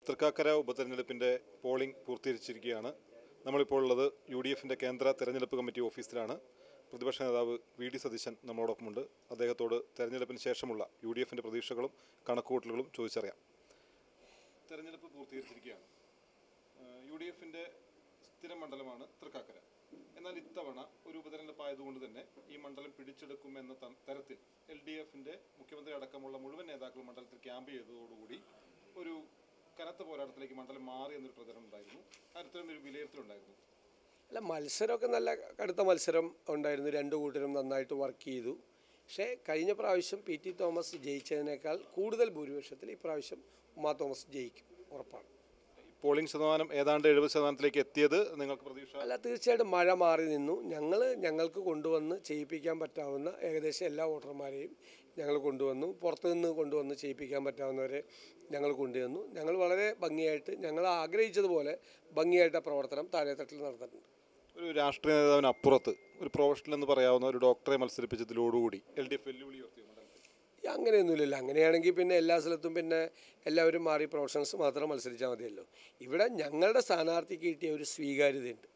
Thrikkakara ഉപതെരഞ്ഞെടുപ്പിൻ്റെ polling പൂർത്തീകരിച്ചിരിക്കുകയാണ് നമ്മളിപ്പോൾ ഉള്ളത് U D എഫിൻ്റെ കേന്ദ്ര തെരഞ്ഞെടുപ്പ് കമ്മിറ്റി ഓഫീസിലാണ് പ്രതിപക്ഷ നേതാവ് വി ഡി സതീശൻ നമ്മളോടൊപ്പമുണ്ട് അദ്ദേഹത്തോട് തെരഞ്ഞെടുപ്പിന് ശേഷമുള്ള യു ഡി എഫിൻ്റെ പ്രതീക്ഷകളും കണക്കുകൂട്ടലുകളും ചോദിച്ചറിയാം തെരഞ്ഞെടുപ്പ് പൂർത്തീകരിച്ചിരിക്കുകയാണ് യു ഡി എഫിൻ്റെ സ്ഥിര മണ്ഡലമാണ് തൃക്കാക്കര എന്നാൽ ഇത്തവണ ഒരു ഉപതെരഞ്ഞെടുപ്പ് ആയതുകൊണ്ട് തന്നെ ഈ മണ്ഡലം പിടിച്ചെടുക്കുമെന്ന ത- തരത്തിൽ എൽ ഡി എഫിൻ്റെ മുഖ്യമന്ത്രി അടക്കമുള്ള മുഴുവൻ നേതാക്കളും മണ്ഡലത്തിൽ ക്യാമ്പ് ചെയ്തതോടുകൂടി ഒരു കനത്ത പോരാട്ടത്തിലേക്ക് മണ്ഡലം മാറി എന്നൊരു പ്രചരണം ഉണ്ടായിരുന്നു അത്തരം ഒരു വിലയിരുത്തലുണ്ടായിരുന്നു അല്ല മത്സരമൊക്കെ നല്ല കടുത്ത മത്സരം ഉണ്ടായിരുന്നു രണ്ട് കൂട്ടരും നന്നായിട്ട് വർക്ക് ചെയ്തു പക്ഷേ കഴിഞ്ഞ പ്രാവശ്യം പി ടി തോമസ് ജയിച്ചതിനേക്കാൾ കൂടുതൽ ഭൂരിപക്ഷത്തിൽ ഇപ്രാവശ്യം ഉമാ തോമസ് ജയിക്കും ഉറപ്പാണ് പോളിംഗ് ശതമാനം ഏതാണ്ട് എഴുപത് ശതമാനത്തിലേക്ക് എത്തിയത് നിങ്ങൾക്ക് പ്രതീക്ഷ അല്ല തീർച്ചയായിട്ടും മഴ മാറി നിന്നു ഞങ്ങൾ ഞങ്ങൾക്ക് കൊണ്ടുവന്ന് ചെയ്യിപ്പിക്കാൻ പറ്റാവുന്ന ഏകദേശം എല്ലാ വോട്ടർമാരെയും ഞങ്ങൾ കൊണ്ടുവന്നു പുറത്തു നിന്ന് കൊണ്ടുവന്ന് ചെയ്യിപ്പിക്കാൻ പറ്റാവുന്നവരെ ഞങ്ങൾ കൊണ്ടുവന്നു ഞങ്ങൾ വളരെ ഭംഗിയായിട്ട് ഞങ്ങൾ ആഗ്രഹിച്ചതുപോലെ ഭംഗിയായിട്ട് ആ പ്രവർത്തനം താഴെത്തട്ടിൽ നടന്നിട്ടുണ്ട് ഒരു രാഷ്ട്രീയ നേതാവിന് അപ്പുറത്ത് ഒരു പ്രൊഫഷണൽ എന്ന് പറയാവുന്ന ഒരു ഡോക്ടറെ മത്സരിപ്പിച്ചതിലോടുകൂടി എൽ ഡി എഫ് വെല്ലുവിളി ഉയർത്തിയോ മണ്ഡലത്തിൽ ഈ അങ്ങനെയൊന്നുമില്ലല്ലോ അങ്ങനെയാണെങ്കിൽ പിന്നെ എല്ലാ സ്ഥലത്തും പിന്നെ എല്ലാവരും മാറി പ്രൊഫഷണൽസ് മാത്രം മത്സരിച്ചാൽ മതിയല്ലോ ഇവിടെ ഞങ്ങളുടെ സ്ഥാനാർത്ഥിക്ക് കിട്ടിയ ഒരു സ്വീകാര്യതയുണ്ട്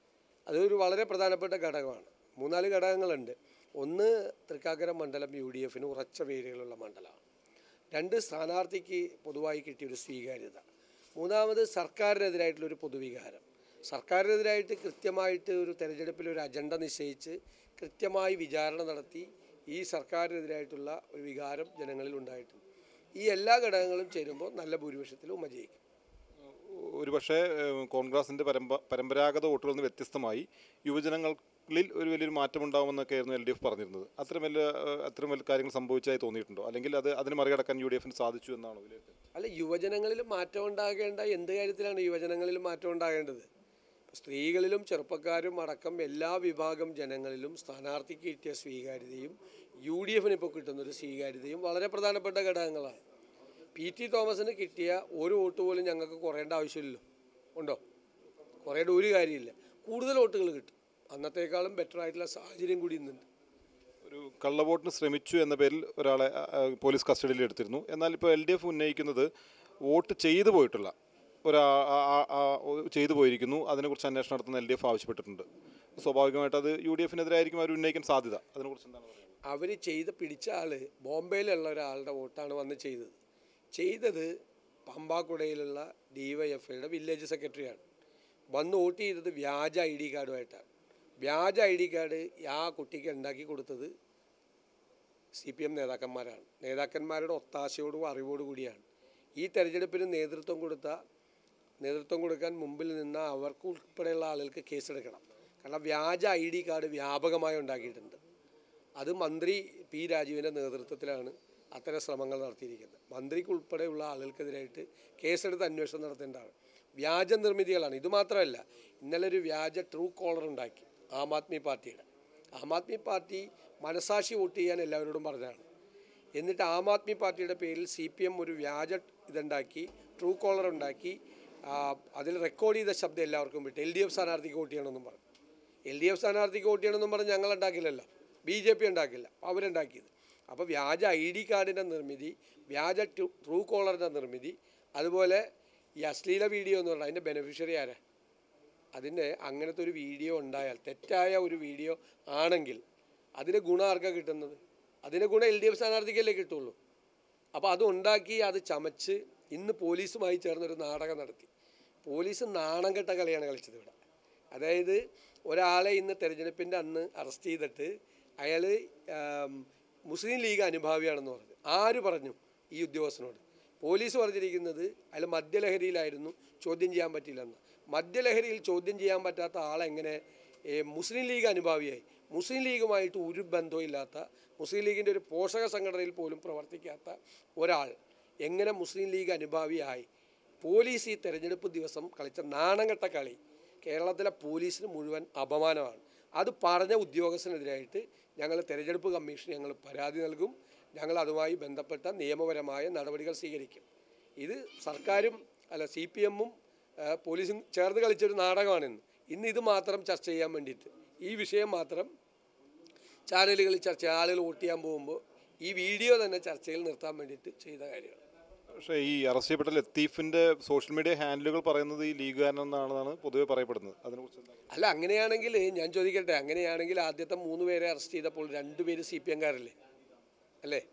അതൊരു വളരെ പ്രധാനപ്പെട്ട ഘടകമാണ് മൂന്നാല് ഘടകങ്ങളുണ്ട് ഒന്ന് തൃക്കാക്കര മണ്ഡലം യു ഡി എഫിന് ഉറച്ച വേരുകളുള്ള മണ്ഡലമാണ് രണ്ട് സ്ഥാനാർത്ഥിക്ക് പൊതുവായി കിട്ടിയൊരു സ്വീകാര്യത മൂന്നാമത് സർക്കാരിനെതിരായിട്ടുള്ളൊരു പൊതുവികാരം സർക്കാരിനെതിരായിട്ട് കൃത്യമായിട്ട് ഒരു തെരഞ്ഞെടുപ്പിൽ ഒരു അജണ്ട നിശ്ചയിച്ച് കൃത്യമായി വിചാരണ നടത്തി ഈ സർക്കാരിനെതിരായിട്ടുള്ള ഒരു വികാരം ജനങ്ങളിൽ ഉണ്ടായിട്ടുണ്ട് ഈ എല്ലാ ഘടകങ്ങളും ചേരുമ്പോൾ നല്ല ഭൂരിപക്ഷത്തിൽ ഉമ്മ ജയിക്കും ഒരുപക്ഷെ ഏഹ്, കോൺഗ്രസിന്റെ പരമ്പ പരമ്പരാഗത വോട്ടുകളിൽ നിന്ന് വ്യത്യസ്തമായി യുവജനങ്ങളിൽ ഒരു വലിയൊരു മാറ്റമുണ്ടാകുമെന്നൊക്കെ ആയിരുന്നു എൽ ഡി എഫ് പറഞ്ഞിരുന്നത് അത്തരം വലിയ ഏഹ്, അത്തരം വലിയ കാര്യങ്ങൾ സംഭവിച്ചതായി തോന്നിയിട്ടുണ്ടോ അല്ലെങ്കിൽ അത് അതിന് മറികടക്കാൻ യു ഡി എഫിന് സാധിച്ചു എന്നാണോ വിലയിരുത്തൽ അല്ല യുവജനങ്ങളിൽ മാറ്റം ഉണ്ടാകേണ്ട എന്ത് കാര്യത്തിലാണ് യുവജനങ്ങളിൽ മാറ്റം ഉണ്ടാകേണ്ടത് സ്ത്രീകളിലും ചെറുപ്പക്കാരും അടക്കം എല്ലാ വിഭാഗം ജനങ്ങളിലും സ്ഥാനാർത്ഥിക്ക് കിട്ടിയ സ്വീകാര്യതയും യു ഡി എഫിന് ഇപ്പോൾ കിട്ടുന്നൊരു സ്വീകാര്യതയും വളരെ പ്രധാനപ്പെട്ട ഘടകങ്ങളാണ് പി ടി തോമസിന് കിട്ടിയ ഒരു വോട്ട് പോലും ഞങ്ങൾക്ക് കുറയേണ്ട ആവശ്യമില്ലല്ലോ ഉണ്ടോ കുറയേണ്ട ഒരു കാര്യമില്ല കൂടുതൽ വോട്ടുകൾ കിട്ടും അന്നത്തേക്കാളും ബെറ്റർ ആയിട്ടുള്ള സാഹചര്യം കൂടി ഇന്നുണ്ട് ഒരു കള്ളവോട്ടിന് ശ്രമിച്ചു എന്ന പേരിൽ ഒരാളെ ആ, ആ, പോലീസ് കസ്റ്റഡിയിൽ എടുത്തിരുന്നു എന്നാൽ ഇപ്പോൾ എൽ ഡി എഫ് ഉന്നയിക്കുന്നത് വോട്ട് ചെയ്തു പോയിട്ടുള്ള ഒരാ ആ- ആ- ആ- ഒ- ചെയ്തു പോയിരിക്കുന്നു അതിനെക്കുറിച്ച് അന്വേഷണം നടത്തുന്ന എൽ ഡി എഫ് ആവശ്യപ്പെട്ടിട്ടുണ്ട് സ്വാഭാവികമായിട്ട് അത് യു ഡി എഫിനെതിരായിരിക്കും അവർ ഉന്നയിക്കാൻ സാധ്യത അതിനെക്കുറിച്ച് എന്താണ് പറയുന്നത് അവർ ചെയ്ത് പിടിച്ച ആൾ ബോംബെയിലുള്ള ഒരാളുടെ വോട്ടാണ് വന്ന് ചെയ്തത് ചെയ്തത് പമ്പാക്കുടയിലുള്ള ഡി വൈ എഫ് ഐയുടെ വില്ലേജ് സെക്രട്ടറിയാണ് വന്ന് വോട്ട് ചെയ്തത് വ്യാജ ഐ ഡി കാർഡുമായിട്ടാണ് വ്യാജ ഐ ഡി കാർഡ് ആ കുട്ടിക്ക് ഉണ്ടാക്കി കൊടുത്തത് സി പി എം നേതാക്കന്മാരാണ് നേതാക്കന്മാരുടെ ഒത്താശയോടും അറിവോടു കൂടിയാണ് ഈ തെരഞ്ഞെടുപ്പിന് നേതൃത്വം കൊടുത്ത നേതൃത്വം കൊടുക്കാൻ മുമ്പിൽ നിന്ന അവർക്ക് ഉൾപ്പെടെയുള്ള ആളുകൾക്ക് കേസെടുക്കണം കാരണം വ്യാജ ഐ ഡി കാർഡ് വ്യാപകമായി ഉണ്ടാക്കിയിട്ടുണ്ട് അത് മന്ത്രി പി രാജീവിൻ്റെ നേതൃത്വത്തിലാണ് അത്തരം ശ്രമങ്ങൾ നടത്തിയിരിക്കുന്നത് മന്ത്രിക്ക് ഉൾപ്പെടെയുള്ള ആളുകൾക്കെതിരായിട്ട് കേസെടുത്ത് അന്വേഷണം നടത്തേണ്ടതാണ് വ്യാജ നിർമ്മിതികളാണ് ഇത് മാത്രമല്ല ഇന്നലെ ഒരു വ്യാജ ട്രൂ കോളർ ഉണ്ടാക്കി ആം ആദ്മി പാർട്ടിയുടെ ആം ആദ്മി പാർട്ടി മനസാക്ഷി വോട്ട് ചെയ്യാൻ എല്ലാവരോടും പറഞ്ഞതാണ് എന്നിട്ട് ആം ആദ്മി പാർട്ടിയുടെ പേരിൽ സി പി എം ഒരു വ്യാജ ഇതുണ്ടാക്കി ട്രൂ കോളർ ഉണ്ടാക്കി ആ, അതിൽ റെക്കോർഡ് ചെയ്ത ശബ്ദം എല്ലാവർക്കും വിട്ട് എൽ ഡി എഫ് സ്ഥാനാർത്ഥിക്ക് വോട്ട് ചെയ്യണമെന്നും പറഞ്ഞു എൽ ഡി എഫ് സ്ഥാനാർത്ഥിക്ക് വോട്ട് ചെയ്യണമെന്നും പറഞ്ഞ് ഞങ്ങൾ ഉണ്ടാക്കില്ലല്ലോ ബി ജെ പി ഉണ്ടാക്കില്ല അവരുണ്ടാക്കിയത് അപ്പോൾ വ്യാജ ഐ ഡി കാർഡിൻ്റെ നിർമ്മിതി വ്യാജ ട്രൂ- ട്രൂ കോളറിൻ്റെ നിർമ്മിതി അതുപോലെ ഈ അശ്ലീല വീഡിയോ എന്ന് പറഞ്ഞാൽ അതിൻ്റെ ബെനിഫിഷ്യറി ആരാ അതിൻ്റെ അങ്ങനത്തെ ഒരു വീഡിയോ ഉണ്ടായാൽ തെറ്റായ ഒരു വീഡിയോ ആണെങ്കിൽ അതിന് ഗുണം ആർക്കാണ് കിട്ടുന്നത് അതിന് ഗുണം എൽ ഡി എഫ് സ്ഥാനാർത്ഥിക്കല്ലേ കിട്ടുള്ളൂ അപ്പോൾ അത് ഉണ്ടാക്കി അത് ചമച്ച് ഇന്ന് പോലീസുമായി ചേർന്നൊരു നാടകം നടത്തി പോലീസ് നാണം കെട്ട കളിയാണ് കളിച്ചത് ഇവിടെ അതായത് ഒരാളെ ഇന്ന് തെരഞ്ഞെടുപ്പിൻ്റെ അന്ന് അറസ്റ്റ് ചെയ്തിട്ട് അയാൾ മുസ്ലിം ലീഗ് അനുഭാവിയാണെന്ന് പറഞ്ഞു ആര് പറഞ്ഞു ഈ ഉദ്യോഗസ്ഥനോട് പോലീസ് പറഞ്ഞിരിക്കുന്നത് അയാൾ മദ്യലഹരിയിലായിരുന്നു ചോദ്യം ചെയ്യാൻ പറ്റില്ലെന്ന് മദ്യലഹരിയിൽ ചോദ്യം ചെയ്യാൻ പറ്റാത്ത ആളെങ്ങനെ ഏ, മുസ്ലിം ലീഗ് അനുഭാവിയായി മുസ്ലിം ലീഗുമായിട്ട് ഒരു ബന്ധവും ഇല്ലാത്ത മുസ്ലിം ലീഗിൻ്റെ ഒരു പോഷക സംഘടനയിൽ പോലും പ്രവർത്തിക്കാത്ത ഒരാൾ എങ്ങനെ മുസ്ലിം ലീഗ് അനുഭാവിയായി പോലീസ് ഈ തെരഞ്ഞെടുപ്പ് ദിവസം കളിച്ച നാണംകെട്ട കളി കേരളത്തിലെ പോലീസിന് മുഴുവൻ അപമാനമാണ് അത് പറഞ്ഞ ഉദ്യോഗസ്ഥനെതിരായിട്ട് ഞങ്ങൾ തെരഞ്ഞെടുപ്പ് കമ്മീഷന് ഞങ്ങൾ പരാതി നൽകും ഞങ്ങൾ അതുമായി ബന്ധപ്പെട്ട നിയമപരമായ നടപടികൾ സ്വീകരിക്കും ഇത് സർക്കാരും അല്ല സി പി എമ്മും പോലീസും ചേർന്ന് കളിച്ചൊരു നാടകമാണിന്ന് ഇന്ന് ഇത് മാത്രം ചർച്ച ചെയ്യാൻ വേണ്ടിയിട്ട് ഈ വിഷയം മാത്രം ചാനലുകളിൽ ചർച്ച ആളുകൾ വോട്ട് ചെയ്യാൻ പോകുമ്പോൾ ഈ വീഡിയോ തന്നെ ചർച്ചയിൽ നിർത്താൻ വേണ്ടിയിട്ട് ചെയ്ത കാര്യമാണ് പക്ഷേ ഈ അറസ്റ്റ് ചെയ്യപ്പെട്ട ലത്തീഫിന്റെ സോഷ്യൽ മീഡിയ ഹാൻഡിലുകൾ പറയുന്നത് ഈ ലീഗുകാരനെന്നാണെന്നാണ് പൊതുവെ പറയപ്പെടുന്നത് അതിനെക്കുറിച്ച് എന്താണ് അല്ല അങ്ങനെയാണെങ്കിൽ ഞാൻ ചോദിക്കട്ടെ അങ്ങനെയാണെങ്കിൽ ആദ്യത്തെ മൂന്ന് പേരെ അറസ്റ്റ് ചെയ്തപ്പോൾ രണ്ടുപേര് സി പി എംകാരല്ലേ അല്ലേ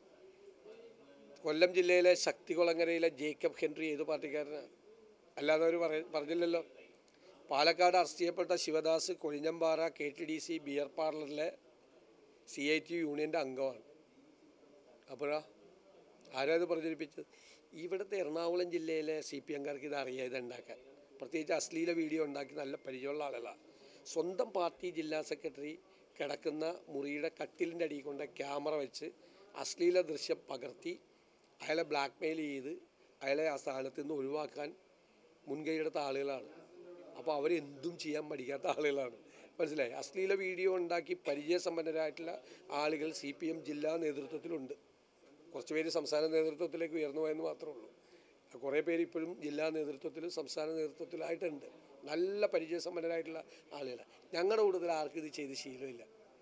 കൊല്ലം ജില്ലയിലെ ശക്തികുളങ്ങരയിലെ ജേക്കബ് ഹെൻറി ഏത് പാർട്ടിക്കാരനാണ് അല്ലാതെ അവർ പറ പറഞ്ഞില്ലല്ലോ പാലക്കാട് അറസ്റ്റ് ചെയ്യപ്പെട്ട Sivadas Kozhinjampara K T D C beer parlour C I T യൂണിയൻ്റെ അംഗമാണ് അപ്പോഴാ ആരാ ഇത് പ്രചരിപ്പിച്ചത് ഇവിടുത്തെ എറണാകുളം ജില്ലയിലെ സി പി എംകാർക്ക് ഇത് അറിയാം ഇത് ഉണ്ടാക്കാൻ പ്രത്യേകിച്ച് അശ്ലീല വീഡിയോ ഉണ്ടാക്കി നല്ല പരിചയമുള്ള ആളുകളാണ് സ്വന്തം പാർട്ടി ജില്ലാ സെക്രട്ടറി കിടക്കുന്ന മുറിയുടെ കട്ടിലിൻ്റെ അടിയിൽ കൊണ്ട് ക്യാമറ വെച്ച് അശ്ലീല ദൃശ്യം പകർത്തി അയാളെ ബ്ലാക്ക്മെയിൽ ചെയ്ത് അയാളെ ആ സ്ഥാനത്ത് നിന്ന് ഒഴിവാക്കാൻ മുൻകൈയെടുത്ത ആളുകളാണ് അപ്പോൾ അവരെന്തും ചെയ്യാൻ പഠിക്കാത്ത ആളുകളാണ് മനസ്സിലായി അശ്ലീല വീഡിയോ ഉണ്ടാക്കി പരിചയസമ്പന്നരായിട്ടുള്ള ആളുകൾ സി പി എം ജില്ലാ നേതൃത്വത്തിലുണ്ട് കുറച്ച് പേര് സംസ്ഥാന നേതൃത്വത്തിലേക്ക് ഉയർന്നു പോയെന്ന് മാത്രമേ ഉള്ളൂ കുറേ പേര് ഇപ്പോഴും ജില്ലാ നേതൃത്വത്തിലും സംസ്ഥാന നേതൃത്വത്തിലായിട്ടുണ്ട് നല്ല പരിചയസമ്പന്നരായിട്ടുള്ള ആളുകൾ ഞങ്ങളുടെ കൂടുതൽ ആർക്കും ഇത് ചെയ്ത് ശീലമില്ല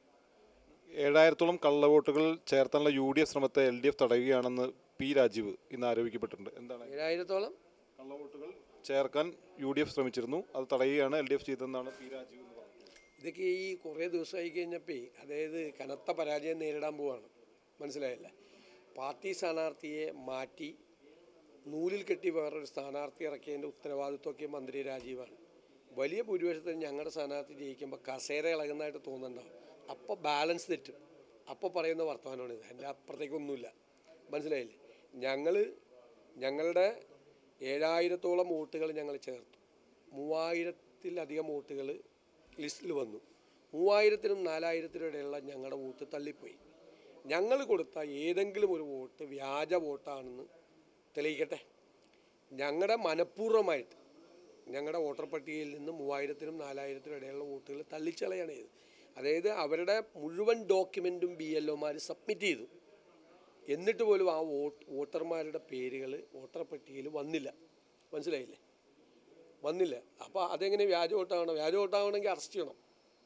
ഏഴായിരത്തോളം കള്ളവോട്ടുകൾ ചേർത്താനുള്ള യു ഡി എഫ് ശ്രമത്തെ എൽ ഡി എഫ് തടയുകയാണെന്ന് പി രാജീവ് ഇന്ന് ആരോപിക്കപ്പെട്ടിട്ടുണ്ട് എന്താണ് ഏഴായിരത്തോളം കള്ളവോട്ടുകൾ ചേർക്കാൻ യു ഡി എഫ് ശ്രമിച്ചിരുന്നു അത് തടയുകയാണ് എൽ ഡി എഫ് ചെയ്തതെന്നാണ് പി രാജീവ് എന്ന് പറഞ്ഞത് ഇതൊക്കെ ഈ കുറേ ദിവസമായി കഴിഞ്ഞപ്പോൾ അതായത് കനത്ത പരാജയം നേരിടാൻ പോവാണ് മനസ്സിലായില്ല പാർട്ടി സ്ഥാനാർത്ഥിയെ മാറ്റി നൂലിൽ കെട്ടി വേറൊരു സ്ഥാനാർത്ഥി ഇറക്കിയതിൻ്റെ ഉത്തരവാദിത്വമൊക്കെ മന്ത്രി രാജീവാണ് വലിയ ഭൂരിപക്ഷത്തിൽ ഞങ്ങളുടെ സ്ഥാനാർത്ഥി ജയിക്കുമ്പോൾ കസേര ഇളകുന്നതായിട്ട് തോന്നുന്നുണ്ടാവും അപ്പോൾ ബാലൻസ് തെറ്റും അപ്പോൾ പറയുന്ന വർത്തമാനമാണിത് എൻ്റെ അപ്പുറത്തേക്കൊന്നുമില്ല മനസ്സിലായില്ലേ ഞങ്ങൾ ഞങ്ങളുടെ ഏഴായിരത്തോളം വോട്ടുകൾ ഞങ്ങൾ ചേർത്തു മൂവായിരത്തിലധികം വോട്ടുകൾ ലിസ്റ്റിൽ വന്നു മൂവായിരത്തിനും നാലായിരത്തിനും ഇടയിലുള്ള ഞങ്ങളുടെ വോട്ട് തള്ളിപ്പോയി ഞങ്ങൾ കൊടുത്ത ഏതെങ്കിലും ഒരു വോട്ട് വ്യാജ വോട്ടാണെന്ന് തെളിയിക്കട്ടെ ഞങ്ങളുടെ മനഃപൂർവ്വമായിട്ട് ഞങ്ങളുടെ വോട്ടർ പട്ടികയിൽ നിന്ന് മൂവായിരത്തിനും നാലായിരത്തിനും ഇടയിലുള്ള വോട്ടുകൾ തള്ളിച്ചളയാണ് ചെയ്തത് അതായത് അവരുടെ മുഴുവൻ ഡോക്യുമെൻറ്റും ബി എൽ ഒമാർ സബ്മിറ്റ് ചെയ്തു എന്നിട്ട് പോലും ആ വോട്ട് വോട്ടർമാരുടെ പേരുകൾ വോട്ടർ പട്ടികയിൽ വന്നില്ല മനസ്സിലായില്ലേ വന്നില്ല അപ്പോൾ അതെങ്ങനെ വ്യാജ വോട്ടാവണം വ്യാജ വോട്ടാവണമെങ്കിൽ അറസ്റ്റ് ചെയ്യണം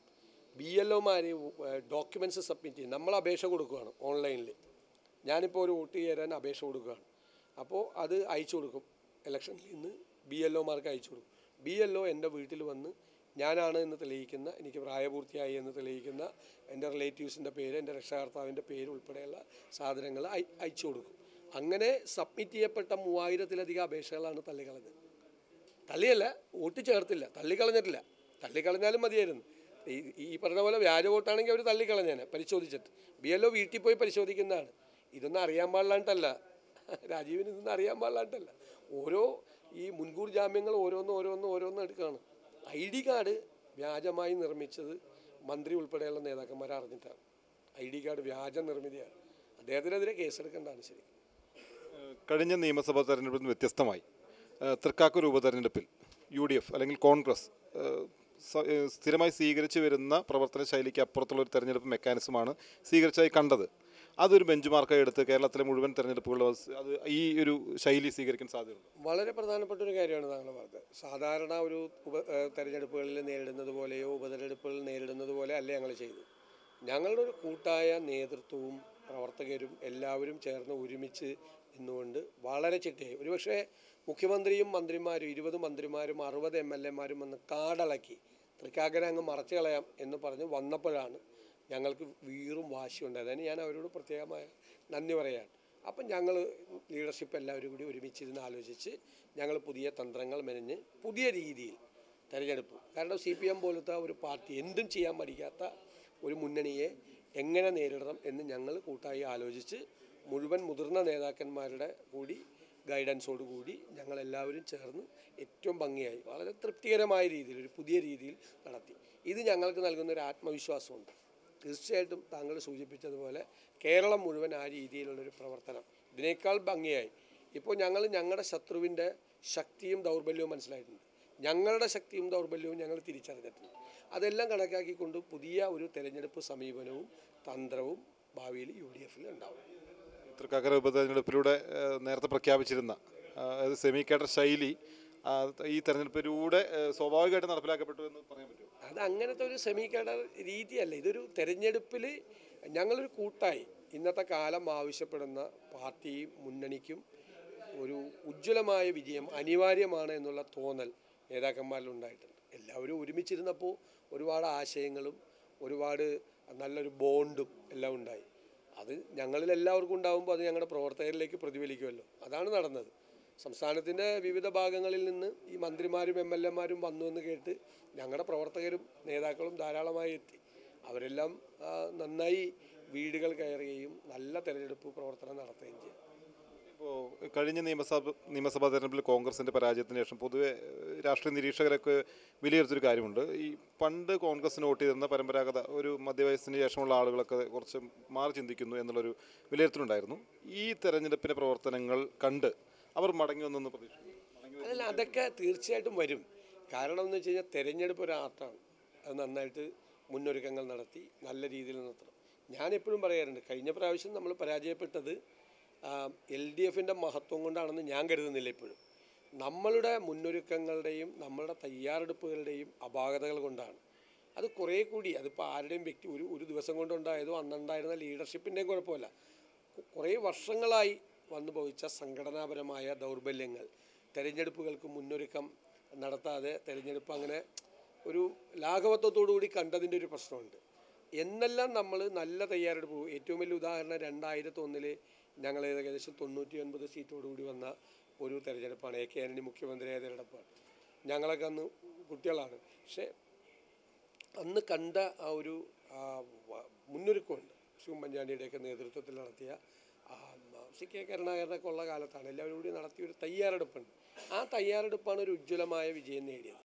ബി എൽ ഒമാർ ഡോക്യുമെൻറ്റ്സ് സബ്മിറ്റ് ചെയ്യും നമ്മൾ അപേക്ഷ കൊടുക്കുകയാണ് ഓൺലൈനിൽ ഞാനിപ്പോൾ ഒരു വോട്ട് ചേരാൻ അപേക്ഷ കൊടുക്കുകയാണ് അപ്പോൾ അത് അയച്ചു കൊടുക്കും ഇലക്ഷനിൽ നിന്ന് ബി എൽ ഒമാർക്ക് അയച്ചു കൊടുക്കും ബി എൽ ഒ എൻ്റെ വീട്ടിൽ വന്ന് ഞാനാണ് എന്ന് തെളിയിക്കുന്ന എനിക്ക് പ്രായപൂർത്തിയായി എന്ന് തെളിയിക്കുന്ന എൻ്റെ റിലേറ്റീവ്സിൻ്റെ പേര് എൻ്റെ രക്ഷാകർത്താവിൻ്റെ പേര് ഉൾപ്പെടെയുള്ള സാധനങ്ങൾ അയ അയച്ചു കൊടുക്കും അങ്ങനെ സബ്മിറ്റ് ചെയ്യപ്പെട്ട മൂവായിരത്തിലധികം അപേക്ഷകളാണ് തള്ളിക്കളഞ്ഞത് തള്ളിയല്ല വോട്ട് ചേർത്തില്ല തള്ളിക്കളഞ്ഞിട്ടില്ല തള്ളിക്കളഞ്ഞാലും മതിയായിരുന്നു ഈ ഈ പറഞ്ഞ പോലെ വ്യാജ വോട്ടാണെങ്കിൽ അവർ തള്ളിക്കളഞ്ഞേനെ പരിശോധിച്ചിട്ട് ബി എൽ ഒ വീട്ടിൽ പോയി പരിശോധിക്കുന്നതാണ് ഇതൊന്നും അറിയാൻ പാടില്ലാണ്ടല്ല രാജീവിന് ഇതൊന്നും അറിയാൻ പാടില്ലാണ്ടല്ല ഓരോ ഈ മുൻകൂർ ജാമ്യങ്ങൾ ഓരോന്ന് ഓരോന്ന് ഓരോന്ന് എടുക്കുകയാണ് ഐ ഡി കാർഡ് വ്യാജമായി നിർമ്മിച്ചത് മന്ത്രി ഉൾപ്പെടെയുള്ള നേതാക്കന്മാരെ അറിഞ്ഞിട്ടാണ് ഐ ഡി കാർഡ് വ്യാജ നിർമ്മിതിയാണ് അദ്ദേഹത്തിനെതിരെ കേസെടുക്കേണ്ടതാണ് ശരി ഏഹ് കഴിഞ്ഞ നിയമസഭാ തെരഞ്ഞെടുപ്പിൽ നിന്ന് വ്യത്യസ്തമായി ഏഹ് തൃക്കാക്കൂർ ഉപതെരഞ്ഞെടുപ്പിൽ യു ഡി എഫ് അല്ലെങ്കിൽ കോൺഗ്രസ് ഏഹ് സ- ഏഹ് സ്ഥിരമായി സ്വീകരിച്ചു വരുന്ന പ്രവർത്തന ശൈലിക്ക് അപ്പുറത്തുള്ള ഒരു തെരഞ്ഞെടുപ്പ് മെക്കാനിസമാണ് സ്വീകരിച്ചായി കണ്ടത് അതൊരു ബെഞ്ച് മാർക്കായി എടുത്ത് കേരളത്തിലെ മുഴുവൻ തെരഞ്ഞെടുപ്പുകളിലും അത് സ്- അത് ഈ ഒരു ശൈലി സ്വീകരിക്കാൻ സാധ്യതയുണ്ട് വളരെ പ്രധാനപ്പെട്ട ഒരു കാര്യമാണ് താങ്കൾ പറഞ്ഞത് സാധാരണ ഒരു ഉപ ഏഹ് തെരഞ്ഞെടുപ്പുകളിൽ നേരിടുന്നത് പോലെയോ ഉപതെരഞ്ഞെടുപ്പുകൾ നേരിടുന്നത് പോലെ അല്ല ഞങ്ങൾ ചെയ്തു ഞങ്ങളുടെ ഒരു കൂട്ടായ നേതൃത്വവും പ്രവർത്തകരും എല്ലാവരും ചേർന്ന് ഒരുമിച്ച് നിന്നുകൊണ്ട് വളരെ ചിട്ടയായി ഒരുപക്ഷെ മുഖ്യമന്ത്രിയും മന്ത്രിമാരും ഇരുപത് മന്ത്രിമാരും അറുപത് എം എൽ എമാരും വന്ന് കാടളക്കി തൃക്കാക്കര അങ്ങ് മറച്ചു കളയാം എന്ന് പറഞ്ഞ് വന്നപ്പോഴാണ് ഞങ്ങൾക്ക് വീറും വാശിയുണ്ട് അതിന് ഞാൻ അവരോട് പ്രത്യേകമായ നന്ദി പറയാണ് അപ്പം ഞങ്ങൾ ലീഡർഷിപ്പ് എല്ലാവരും കൂടി ഒരുമിച്ചിരുന്ന് ആലോചിച്ച് ഞങ്ങൾ പുതിയ തന്ത്രങ്ങൾ മെനഞ്ഞ് പുതിയ രീതിയിൽ തെരഞ്ഞെടുപ്പ് കാരണം സി പി എം പോലത്തെ ഒരു പാർട്ടി എന്തും ചെയ്യാൻ പഠിക്കാത്ത ഒരു മുന്നണിയെ എങ്ങനെ നേരിടണം എന്ന് ഞങ്ങൾ കൂട്ടായി ആലോചിച്ച് മുഴുവൻ മുതിർന്ന നേതാക്കന്മാരുടെ കൂടി ഗൈഡൻസോട് കൂടി ഞങ്ങളെല്ലാവരും ചേർന്ന് ഏറ്റവും ഭംഗിയായി വളരെ തൃപ്തികരമായ രീതിയിൽ ഒരു പുതിയ രീതിയിൽ നടത്തി ഇത് ഞങ്ങൾക്ക് നൽകുന്ന ഒരു ആത്മവിശ്വാസമുണ്ട് തീർച്ചയായിട്ടും താങ്കൾ സൂചിപ്പിച്ചതുപോലെ കേരളം മുഴുവൻ ആ രീതിയിലുള്ളൊരു പ്രവർത്തനം ഇതിനേക്കാൾ ഭംഗിയായി ഇപ്പോൾ ഞങ്ങൾ ഞങ്ങളുടെ ശത്രുവിൻ്റെ ശക്തിയും ദൗർബല്യവും മനസ്സിലായിട്ടുണ്ട് ഞങ്ങളുടെ ശക്തിയും ദൗർബല്യവും ഞങ്ങൾ തിരിച്ചറിഞ്ഞിട്ടുണ്ട് അതെല്ലാം കണക്കാക്കിക്കൊണ്ട് പുതിയ ഒരു തെരഞ്ഞെടുപ്പ് സമീപനവും തന്ത്രവും ഭാവിയിൽ യു ഡി എഫിൽ ഉണ്ടാവും തൃക്കാക്കര ഉപതെരഞ്ഞെടുപ്പിലൂടെ ഏഹ് നേരത്തെ പ്രഖ്യാപിച്ചിരുന്ന ആഹ് അതായത് സെമി കേഡർ ശൈലി ആഹ് ഈ തെരഞ്ഞെടുപ്പിലൂടെ ഏഹ് സ്വാഭാവികമായിട്ട് നടപ്പിലാക്കപ്പെട്ടു എന്ന് പറയാൻ പറ്റുമോ അത് അങ്ങനത്തെ ഒരു സെമി കേഡർ രീതിയല്ല ഇതൊരു തെരഞ്ഞെടുപ്പിൽ ഞങ്ങളൊരു കൂട്ടായി ഇന്നത്തെ കാലം ആവശ്യപ്പെടുന്ന പാർട്ടിയും മുന്നണിക്കും ഒരു ഉജ്ജ്വലമായ വിജയം അനിവാര്യമാണ് എന്നുള്ള തോന്നൽ നേതാക്കന്മാരിൽ ഉണ്ടായിട്ടുണ്ട് എല്ലാവരും ഒരുമിച്ചിരുന്നപ്പോൾ ഒരുപാട് ആശയങ്ങളും ഒരുപാട് നല്ലൊരു ബോണ്ടും എല്ലാം ഉണ്ടായി അത് ഞങ്ങളിൽ എല്ലാവർക്കും ഉണ്ടാകുമ്പോൾ അത് ഞങ്ങളുടെ പ്രവർത്തകരിലേക്ക് പ്രതിഫലിക്കുമല്ലോ അതാണ് നടന്നത് സംസ്ഥാനത്തിൻ്റെ വിവിധ ഭാഗങ്ങളിൽ നിന്ന് ഈ മന്ത്രിമാരും എം എൽ എമാരും വന്നു എന്ന് കേട്ട് ഞങ്ങളുടെ പ്രവർത്തകരും നേതാക്കളും ധാരാളമായി എത്തി അവരെല്ലാം ആ, നന്നായി വീടുകൾ കയറുകയും നല്ല തെരഞ്ഞെടുപ്പ് പ്രവർത്തനം നടത്തുകയും ചെയ്തു ഇപ്പോൾ കഴിഞ്ഞ നിയമസഭ നിയമസഭാ തെരഞ്ഞെടുപ്പിൽ കോൺഗ്രസിൻ്റെ പരാജയത്തിന് ശേഷം പൊതുവെ ഏഹ്, രാഷ്ട്രീയ നിരീക്ഷകരൊക്കെ വിലയിരുത്തൊരു കാര്യമുണ്ട് ഈ പണ്ട് കോൺഗ്രസിന് വോട്ട് ചെയ്തിരുന്ന പരമ്പരാഗത ഒരു മധ്യവയസ്സിന് ശേഷമുള്ള ആളുകളൊക്കെ കുറച്ച് മാറി ചിന്തിക്കുന്നു എന്നുള്ളൊരു വിലയിരുത്തലുണ്ടായിരുന്നു ഈ തെരഞ്ഞെടുപ്പിൻ്റെ പ്രവർത്തനങ്ങൾ കണ്ട് അവർ മടങ്ങി വന്നെന്ന് പ്രതീക്ഷിക്കുന്നു മടങ്ങി അതല്ല അതൊക്കെ തീർച്ചയായിട്ടും വരും കാരണം എന്ന് വെച്ച് കഴിഞ്ഞാൽ തെരഞ്ഞെടുപ്പ് ഒരു ആർട്ടാണ് അത് നന്നായിട്ട് മുന്നൊരുക്കങ്ങൾ നടത്തി നല്ല രീതിയിൽ നടത്തണം ഞാൻ എപ്പോഴും പറയാറുണ്ട് കഴിഞ്ഞ പ്രാവശ്യം നമ്മൾ പരാജയപ്പെട്ടത് എൽ ഡി എഫിൻ്റെ മഹത്വം കൊണ്ടാണെന്ന് ഞാൻ കരുതുന്നില്ല ഇപ്പോഴും നമ്മളുടെ മുന്നൊരുക്കങ്ങളുടെയും നമ്മളുടെ തയ്യാറെടുപ്പുകളുടെയും അപാകതകൾ കൊണ്ടാണ് അത് കുറേ കൂടി അതിപ്പോൾ ആരുടെയും വ്യക്തി ഒരു ഒരു ദിവസം കൊണ്ടുണ്ടായതോ അന്നുണ്ടായിരുന്ന ലീഡർഷിപ്പിൻ്റെയും കുഴപ്പമില്ല കു- കുറേ വർഷങ്ങളായി വന്നു ഭവിച്ച സംഘടനാപരമായ ദൗർബല്യങ്ങൾ തെരഞ്ഞെടുപ്പുകൾക്ക് മുന്നൊരുക്കം നടത്താതെ തെരഞ്ഞെടുപ്പ് അങ്ങനെ ഒരു ലാഘവത്വത്തോടു കൂടി കണ്ടതിൻ്റെ ഒരു പ്രശ്നമുണ്ട് എന്നെല്ലാം നമ്മൾ നല്ല തയ്യാറെടുപ്പ് ഏറ്റവും വലിയ ഉദാഹരണം രണ്ടായിരത്തി ഒന്നില് ഞങ്ങൾ ഏകദേശം തൊണ്ണൂറ്റി ഒൻപത് സീറ്റോടുകൂടി വന്ന ഒരു തെരഞ്ഞെടുപ്പാണ് എ കെ ആന്റണി മുഖ്യമന്ത്രിയായ തെരഞ്ഞെടുപ്പാണ് ഞങ്ങളൊക്കെ അന്ന് കുട്ടികളാണ് പക്ഷേ അന്ന് കണ്ട ആ ഒരു ആ, വ- മുന്നൊരുക്കമുണ്ട് ശ്രീ ഉമ്മൻചാണ്ടിയുടെയൊക്കെ നേതൃത്വത്തിൽ നടത്തിയ ആ, മ- സി കെ കരുണാകരനൊക്കെ ഉള്ള കാലത്താണ് എല്ലാവരും കൂടി നടത്തിയ ഒരു തയ്യാറെടുപ്പുണ്ട് ആ തയ്യാറെടുപ്പാണ് ഒരു ഉജ്ജ്വലമായ വിജയം നേടിയത്